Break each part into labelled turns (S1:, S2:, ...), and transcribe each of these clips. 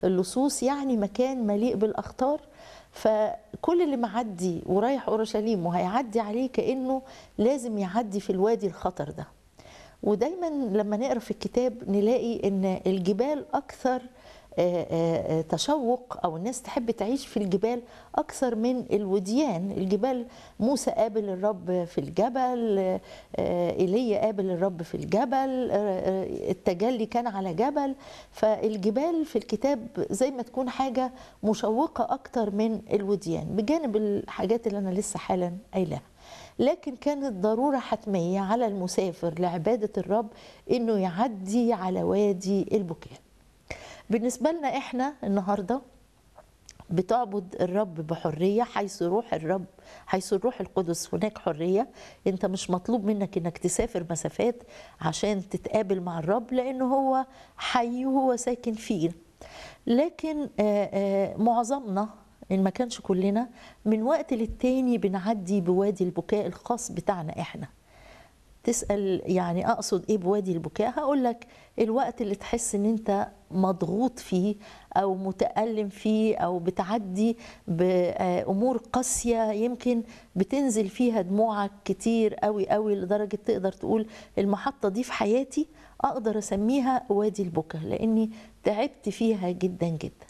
S1: اللصوص يعني مكان مليء بالاخطار فكل اللي معدي ورايح اورشليم وهيعدي عليه كانه لازم يعدي في الوادي الخطر ده ودايما لما نقرا في الكتاب نلاقي ان الجبال اكثر آه، آه، آه، تشوق او الناس تحب تعيش في الجبال اكثر من الوديان الجبال موسى قابل الرب في الجبل آه، ايليا قابل الرب في الجبل آه، آه، التجلي كان على جبل فالجبال في الكتاب زي ما تكون حاجه مشوقه اكتر من الوديان بجانب الحاجات اللي انا لسه حالا قايلاها لكن كانت ضروره حتميه على المسافر لعباده الرب انه يعدي على وادي البكاء بالنسبة لنا احنا النهارده بتعبد الرب بحرية حيث روح الرب حيث الروح القدس هناك حرية انت مش مطلوب منك انك تسافر مسافات عشان تتقابل مع الرب لانه هو حي وهو ساكن فيه لكن آه، آه، معظمنا ان ما كانش كلنا من وقت للتاني بنعدي بوادي البكاء الخاص بتاعنا احنا تسأل يعني أقصد إيه بوادي البكاء هقول لك الوقت اللي تحس إن أنت مضغوط فيه أو متألم فيه أو بتعدي بأمور قاسية يمكن بتنزل فيها دموعك كتير قوي قوي لدرجة تقدر تقول المحطة دي في حياتي أقدر أسميها وادي البكاء لأني تعبت فيها جدا جدا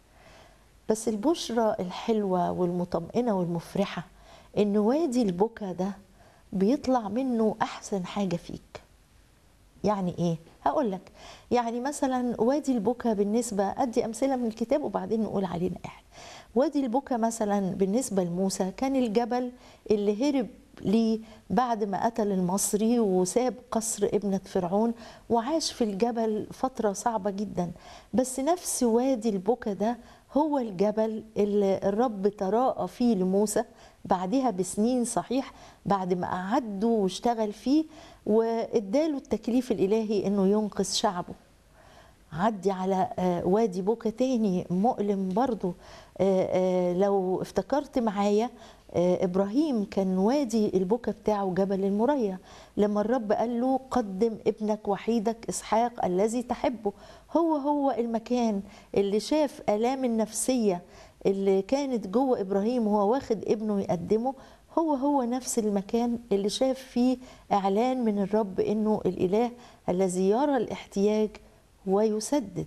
S1: بس البشرة الحلوة والمطمئنة والمفرحة إن وادي البكا ده بيطلع منه أحسن حاجة فيك يعني إيه؟ هقول لك يعني مثلا وادي البكا بالنسبة أدي أمثلة من الكتاب وبعدين نقول علينا إحنا وادي البكا مثلا بالنسبة لموسى كان الجبل اللي هرب ليه بعد ما قتل المصري وساب قصر ابنة فرعون وعاش في الجبل فترة صعبة جدا بس نفس وادي البكا ده هو الجبل اللي الرب تراءى فيه لموسى بعدها بسنين صحيح بعد ما قعده واشتغل فيه واداله التكليف الالهي انه ينقذ شعبه عدي على آه، وادي بوكا تاني مؤلم برضو آه، آه، لو افتكرت معايا آه، ابراهيم كان وادي البكا بتاعه جبل المريا لما الرب قال له قدم ابنك وحيدك اسحاق الذي تحبه هو هو المكان اللي شاف الام النفسيه اللي كانت جوه ابراهيم وهو واخد ابنه يقدمه هو هو نفس المكان اللي شاف فيه اعلان من الرب انه الاله الذي يرى الاحتياج ويسدد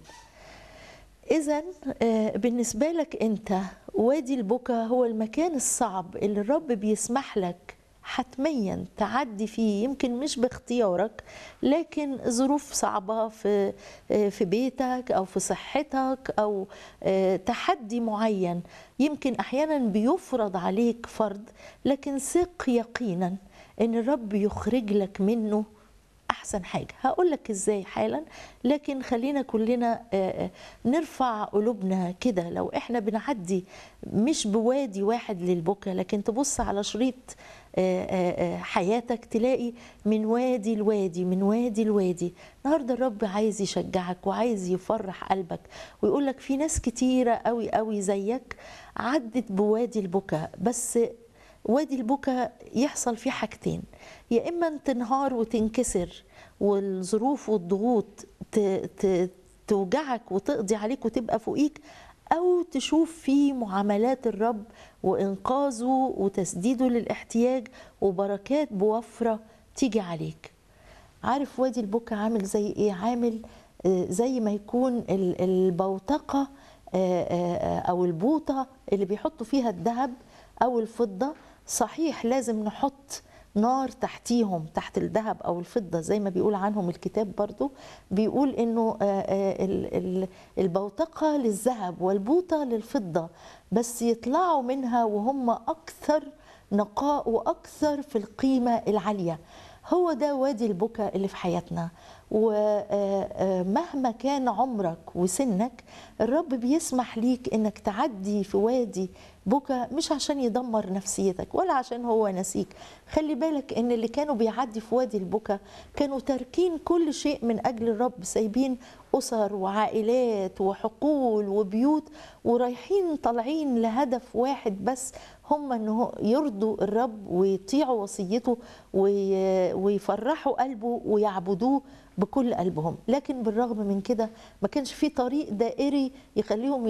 S1: إذا بالنسبة لك أنت وادي البكا هو المكان الصعب اللي الرب بيسمح لك حتميا تعدي فيه يمكن مش باختيارك لكن ظروف صعبة في آه، في بيتك أو في صحتك أو آه، تحدي معين يمكن أحيانا بيفرض عليك فرض لكن ثق يقينا إن الرب يخرج لك منه احسن حاجه هقول لك ازاي حالا لكن خلينا كلنا آه، آه، نرفع قلوبنا كده لو احنا بنعدي مش بوادي واحد للبكا لكن تبص على شريط آه، آه، آه، حياتك تلاقي من وادي لوادي من وادي لوادي النهارده الرب عايز يشجعك وعايز يفرح قلبك ويقول لك في ناس كتيره قوي قوي زيك عدت بوادي البكا بس وادي البكا يحصل فيه حاجتين يا اما تنهار وتنكسر والظروف والضغوط ت- ت- توجعك وتقضي عليك وتبقى فوقيك او تشوف فيه معاملات الرب وانقاذه وتسديده للاحتياج وبركات بوفره تيجي عليك عارف وادي البكا عامل زي ايه عامل آه، زي ما يكون ال- البوتقه آه، آه، آه، او البوطه اللي بيحطوا فيها الذهب او الفضه صحيح لازم نحط نار تحتيهم تحت الذهب او الفضه زي ما بيقول عنهم الكتاب برضو بيقول انه آه، آه، ال- ال- البوتقه للذهب والبوطه للفضه بس يطلعوا منها وهم اكثر نقاء واكثر في القيمه العاليه هو ده وادي البكا اللي في حياتنا ومهما كان عمرك وسنك الرب بيسمح ليك انك تعدي في وادي بكا مش عشان يدمر نفسيتك ولا عشان هو نسيك خلي بالك ان اللي كانوا بيعدي في وادي البكا كانوا تاركين كل شيء من اجل الرب سايبين اسر وعائلات وحقول وبيوت ورايحين طالعين لهدف واحد بس هم انه يرضوا الرب ويطيعوا وصيته وي- ويفرحوا قلبه ويعبدوه بكل قلبهم لكن بالرغم من كده ما كانش في طريق دائري يخليهم